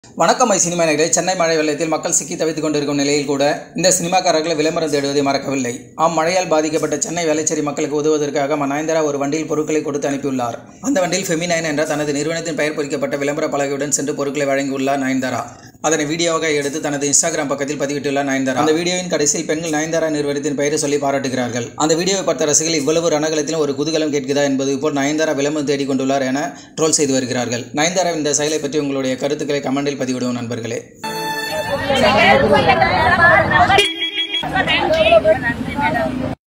வணக்கம் my cinema நேயர்களே சென்னை மழை வெள்ளத்தில் மக்கள் சிக்கி தவித்துக் கொண்டிருக்கும் நிலையில் கூட இந்த சினிமாக்காரர்கள் விளம்பரம் தேடுவதை மறக்கவில்லை ஆம் மழையால் பாதிக்கப்பட்ட சென்னை வேலைச்சேரி மக்களுக்கு உதவுவதற்காக நயன்தாரா ஒரு வண்டியில் பொருட்களை கொடுத்து அனுப்பியுள்ளார் அந்த வண்டியில் ஃபெமினைன் என்ற தனது நிறுவனத்தின் பெயர் பொறிக்கப்பட்ட விளம்பர பலகையுடன் சென்று பொருட்களை வழங்கியுள்ளார் நயன்தாரா அதனை வீடியோவாக எடுத்து தனது இன்ஸ்டாகிராம் பக்கத்தில் பதிவிட்டுள்ளார் நயன்தாரா அந்த வீடியோவின் கடைசியில் பெண்கள் நயன்தாரா நிறுவனத்தின் பெயரை சொல்லி பாராட்டுகிறார்கள் அந்த வீடியோவை பார்த்த ரசிகர்கள் இவ்வளவு ரணகலத்திலும் ஒரு குதூகலம் கேட்குதா என்பது போல் நயன்தாரா விளம்பரம் தேடிக் கொண்டுள்ளார் என ட்ரோல் செய்து வருகிறார்கள் நயன்தாரா இந்த செயலை பற்றி உங்களுடைய கருத்துக்களை கமெண்டில் பதிவிடுவோம் நண்பர்களே நன்றி மேடம்